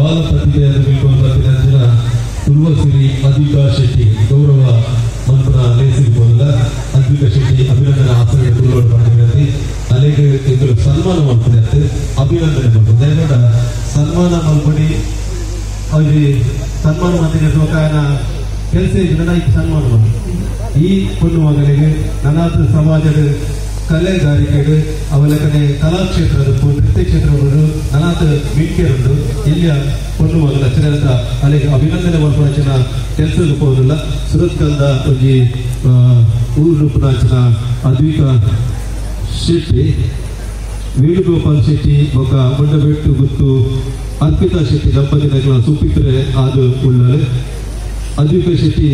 ಬಾಲ ಪ್ರತಿಭೆಯನ್ನು ಬೀಳ್ಕೊಂಡು ಬರ್ತಿದ್ದ ತುಲ್ವಸಿರಿ ಅಧಿಕಾ ಶೆಟ್ಟಿ ಗೌರವ ಮಂತ್ರ ನೇಸಿರ್ಬೋದಲ್ಲ ಅದ್ವಿಕಾ ಶೆಟ್ಟಿ ಅಭಿನಂದನೆ ಆಸನ ತುಳ್ಳೋಡು ಮಾಡಿದ್ರಿ ಅಲ್ಲಿಗೆ ಇದು ಸನ್ಮಾನ ಮಾಡ್ಕೊಂಡಿರ್ತೆ ಅಭಿನಂದನೆ ಮಾಡ್ಬೋದು ದಯಮಾಡ ಸನ್ಮಾನ ಮಾಡ್ಕೊಂಡು ಅವ್ರಿಗೆ ಸನ್ಮಾನ ಮಾಡಿದ ಪ್ರಕಾರ ಕೆಲಸ ಇದ್ರೆ ಈಗ ಸನ್ಮಾನ ಮಾಡಿ ಈ பொண்ணு ಮಗಳಿಗೆ ನನಾದ ಸಮಾಜದ ಕಲೆಗಾರಿಕೆಡು ಅವಲಕನೆ ಕಲಾಕ್ಷೇತ್ರದ ಪು- ನೃತ್ಯ ಕ್ಷೇತ್ರಗಳು ನನಾದ ಮಿಂಕೆರುಂಡು ಇಲ್ಲಿಯ பொண்ணು ಮಗಳ ಚಿರದ ಅಲ್ಲಿಗೆ ಅಭಿನಂದನೆ ಮಾಡ್ಕೊಳಚಿನ ಕೆಲಸದ ಹೋದಿಲ್ಲ ಸುರತ್ಕಲ್ದ ಒಂಜಿ ಆ, ಊರು ರೂಪನಾಚಿನ ಅದ್ವಿಕ ಶೆಟ್ಟಿ ವೇಣುಗೋಪಾಲ್ ಶೆಟ್ಟಿ ఒక ಮುಂಡಬೆಟ್ಟು ಗುತ್ತು ಅರ್ಪಿತಾ ಶೆಟ್ಟಿ ದಂಪತಿಗಳ ಸುಪಿತ್ರೆ ಆದು ಉಳ್ಳಲು ಅದ್ವಿಕ ಶೆಟ್ಟಿ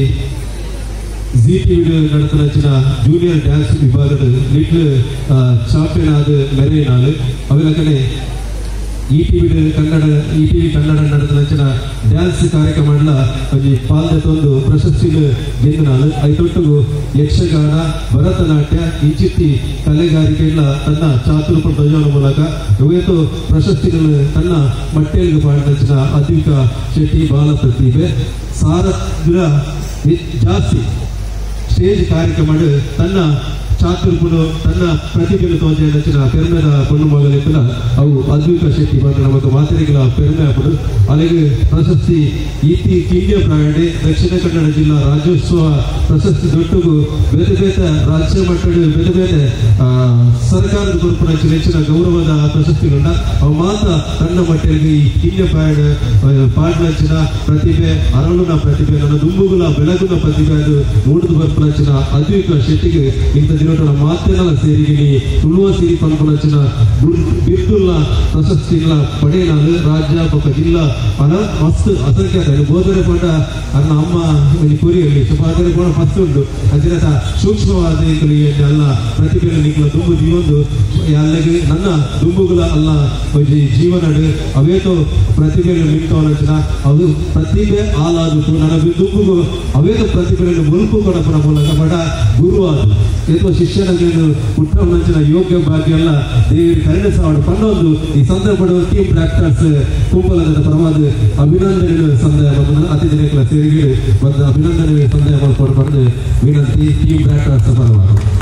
ಜಿ ಟಿವಿ ನಡೆತನಚ್ಚಿನ ಜೂನಿಯರ್ ಡ್ಯಾನ್ಸ್ ವಿಭಾಗದ ಲಿಟ್ಲ್ ಚಾಂಪಿಯನ್ ಆದ ಮೆರೆನಾಳು ಅವೆಲ್ಲಕನೆ ಈ ಟಿವಿ ಕನ್ನಡ ಈ ಟಿವಿ ಕನ್ನಡ ನಡೆತನಚ್ಚಿನ ಡ್ಯಾನ್ಸ್ ಕಾರ್ಯಕ್ರಮಗಳ ಒಂಜಿ ಪಾಲ್ದೊಂದು ಪ್ರಶಸ್ತಿ ಗೆಂದಿನಾಳು ಐತೊಟ್ಟಿಗೂ ಯಕ್ಷಗಾನ ಭರತನಾಟ್ಯ ಇಂಚಿತ್ತಿ ಕಲೆಗಾರಿಕೆಗಳ ತನ್ನ ಚಾತುರ್ಪ ಧ್ವಜದ ಮೂಲಕ ಇವತ್ತು ಪ್ರಶಸ್ತಿಗಳು ತನ್ನ ಮಟ್ಟೆಲ್ಗೆ ಪಾಡಿನಚ್ಚಿನ ಅದ್ವಿಕ ಶೆಟ್ಟಿ ಬಾಲ ಪ್ರತಿಭೆ ಸಾರದ್ರ ಜಾಸ್ತಿ ಸ್ಟೇಜ್ ಕಾರ್ಯಕ್ರಮ ತನ್ನ ಚಾತುರ್ಪುನು ತನ್ನ ಪ್ರತಿಭೆಯನ್ನು ತೋಚೆ ನಚ್ಚಿನ ಪೆರ್ಮೆದ ಪೊಣ್ಣು ಮಗಲಿಪ್ಪನ ಅವು ಅದ್ವಿಕ ಶಕ್ತಿ ಬಂದ ನಮಗೆ ಮಾತರಿಗಳ ಪೆರ್ಮೆ ಅಪ್ಪಡು ಅಲ್ಲಿಗೆ ಪ್ರಶಸ್ತಿ ಈತಿ ಕಿಂಗ್ಯ ಪ್ರಾಯಣೆ ದಕ್ಷಿಣ ಕನ್ನಡ ಜಿಲ್ಲಾ ರಾಜ್ಯೋತ್ಸವ ಪ್ರಶಸ್ತಿ ದೊಡ್ಡಗೂ ಬೇರೆ ಬೇರೆ ರಾಜ್ಯ ಮಟ್ಟದ ಬೇರೆ ಬೇರೆ ಆ, ಸರ್ಕಾರದ ಕೊಡುಪು ನಚ್ಚಿನ ಹೆಚ್ಚಿನ ಗೌರವದ ಪ್ರಶಸ್ತಿಗಳನ್ನ ಅವು ಮಾತ್ರ ತನ್ನ ಮಟ್ಟಿಗೆ ಈ ಕಿಂಗ್ಯ ಪ್ರಾಯಣ ಪಾಡ್ನಚ್ಚಿನ ಪ್ರತಿಭೆ ಅರಳುನ ಪ್ರತಿಭೆ ನನ್ನ ದುಂಬುಗುಲ ಬೆಳಗುನ ಪ್ರತಿಭೆ ಅದು ಮೂಡಿದು ಬರ್ಪನಚ್ಚಿನ ಅದ್ವಿಕ ಶೆಟ್ಟಿಗೆ ಇಂಥ ದಿನಗಳ ಮಾತೆಲ್ಲ ಸೇರಿಗಿನಿ ತುಳುವ ಸಿರಿ ಪಂಪನಚ್ಚಿನ ಬಿರ್ದುಲ್ಲ ಪ್ರಶಸ್ತಿಗಳ ಪಡೆಯಲಾದ ರಾಜ್ಯ ಪಕ್ಕ ಜಿಲ್ಲಾ ಅನ ಮಸ್ತ್ ಅಸಂಖ್ಯಾತ ಇದು ಬೋಧನೆ ಪಂಡ ಅನ್ನ ಅಮ್ಮ ಒಂದು ಕೊರಿಯಲ್ಲಿ ಸುಮಾರು ಕೂಡ ಮಸ್ತ್ ಉಂಟು ಅದಿರತ ಸೂಕ್ಷ್ಮವಾದ ಎಲ್ಲ ಪ್ರತಿಭೆಗಳು ನಿಖಲ ದುಂಬು ಜೀವೊಂದು ಅಲ್ಲಿಗೆ ನನ್ನ ದುಂಬುಗಳ ಅಲ್ಲ ಒಂದು ಜೀವನಡು ಅವೇತೋ ಪ್ರತಿಭೆಗಳು ನಿಂತವನಂಚಿನ ಅದು ಪ್ರತಿಭೆ ಆಲಾದಿತು ನನ್ನ ದುಂಬುಗು ಅವೇತೋ ಪ್ರತಿಭೆಗಳನ್ನು ಮುಳುಪು ಕೊಡಪನ ಮೂಲಕ ಬಡ ಗುರು ಅದು ಏತೋ ಶಿಷ್ಯನಿಗೆ ಹುಟ್ಟವನಂಚಿನ ಯೋಗ್ಯ ಭಾಗ್ಯ ಎಲ್ಲ ದೇವರ ಕರುಣೆ ಸಾವಡು ಪನ್ನೊಂದು ಈ ಸಂದರ್ಭದ ಟೀಮ್ ಪ್ರಾಕ್ಟರ್ಸ್ ಕುಂಪಲದ ಪರವಾದ ಅಭಿನಂದನೆಗಳು ಸಂದಾಯ ಬಂದ ಅತಿ ದಿನಗಳ ಸೇರಿಗೆ ಬಂದ ಅಭಿನಂದನೆ ಸಂದಾಯ ಮಾಡಿಕೊಂಡು ಬಂದು ವಿನಂತಿ ಟೀಮ್ ಪ್ರಾಕ್ಟರ್ಸ್ ಪರವಾದ